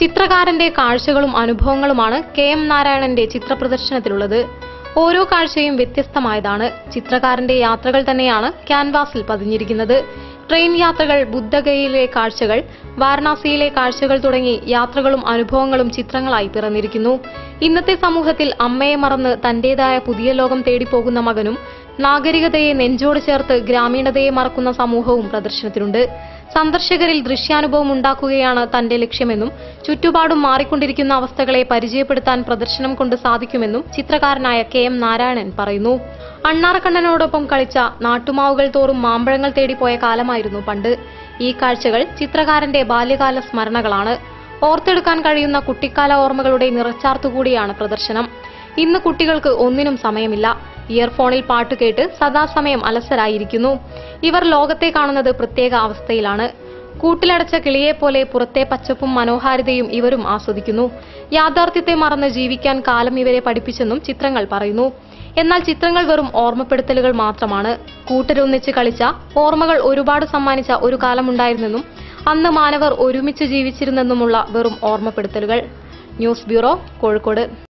ചിത്രകാരന്റെ കാഴ്ചകളും അനുഭവങ്ങളുമാണ് K M നാരായണന്റെ ചിത്രപ്രദർശനത്തിലുള്ളത് ഓരോ കാഴ്ചയും വ്യത്യസ്തമായതാണ് ചിത്രകാരന്റെ യാത്രകൾ തന്നെയാണ് ക്യാൻവാസിൽ പതിഞ്ഞിരിക്കുന്നത് ട്രെയിൻ യാത്രകൾ ബുദ്ധഗയയിലെ കാഴ്ചകൾ വാരണാസിയിലെ കാഴ്ചകൾ തുടങ്ങി യാത്രകളും അനുഭവങ്ങളും ചിത്രങ്ങളായി പിറന്നിരിക്കുന്നു ഇന്നത്തെ സമൂഹത്തിൽ അമ്മയെ മറന്ന് തന്റേതായ പുതിയ ലോകം തേടിപ്പോകുന്ന മകനും നാഗരികതയെ നെഞ്ചോട് ചേർത്ത് ഗ്രാമീണതയെ മറക്കുന്ന സമൂഹവും പ്രദർശനത്തിലുണ്ട് സന്ദർശകരിൽ ദൃശ്യാനുഭവം ഉണ്ടാക്കുകയാണ് തന്റെ ലക്ഷ്യമെന്നും ചുറ്റുപാടും മാറിക്കൊണ്ടിരിക്കുന്ന അവസ്ഥകളെ പരിചയപ്പെടുത്താൻ പ്രദർശനം കൊണ്ട് സാധിക്കുമെന്നും ചിത്രകാരനായ കെ എം നാരായണൻ പറയുന്നു അണ്ണാറക്കണ്ണനോടൊപ്പം കളിച്ച നാട്ടുമാവുകൾ തോറും മാമ്പഴങ്ങൾ തേടിപ്പോയ കാലമായിരുന്നു പണ്ട് ഈ കാഴ്ചകൾ ചിത്രകാരന്റെ ബാല്യകാല സ്മരണകളാണ് ഓർത്തെടുക്കാൻ കഴിയുന്ന കുട്ടിക്കാല ഓർമ്മകളുടെ നിറച്ചാർത്തുകൂടിയാണ് പ്രദർശനം ഇന്ന് കുട്ടികൾക്ക് ഒന്നിനും സമയമില്ല ഇയർഫോണിൽ പാട്ട് കേട്ട് സദാസമയം അലസരായിരിക്കുന്നു ഇവർ ലോകത്തെ കാണുന്നത് പ്രത്യേക അവസ്ഥയിലാണ് കൂട്ടിലടച്ച കിളിയെപ്പോലെ പുറത്തെ പച്ചപ്പും മനോഹാരിതയും ഇവരും ആസ്വദിക്കുന്നു യാഥാർത്ഥ്യത്തെ മറന്ന് ജീവിക്കാൻ കാലം ഇവരെ പഠിപ്പിച്ചെന്നും ചിത്രങ്ങൾ പറയുന്നു എന്നാൽ ചിത്രങ്ങൾ വെറും ഓർമ്മപ്പെടുത്തലുകൾ മാത്രമാണ് കൂട്ടരൊന്നിച്ച് കളിച്ച ഓർമ്മകൾ ഒരുപാട് സമ്മാനിച്ച ഒരു കാലമുണ്ടായിരുന്നെന്നും അന്ന് മാനവർ ഒരുമിച്ച് ജീവിച്ചിരുന്നെന്നുമുള്ള വെറും ഓർമ്മപ്പെടുത്തലുകൾ ന്യൂസ് ബ്യൂറോ കോഴിക്കോട്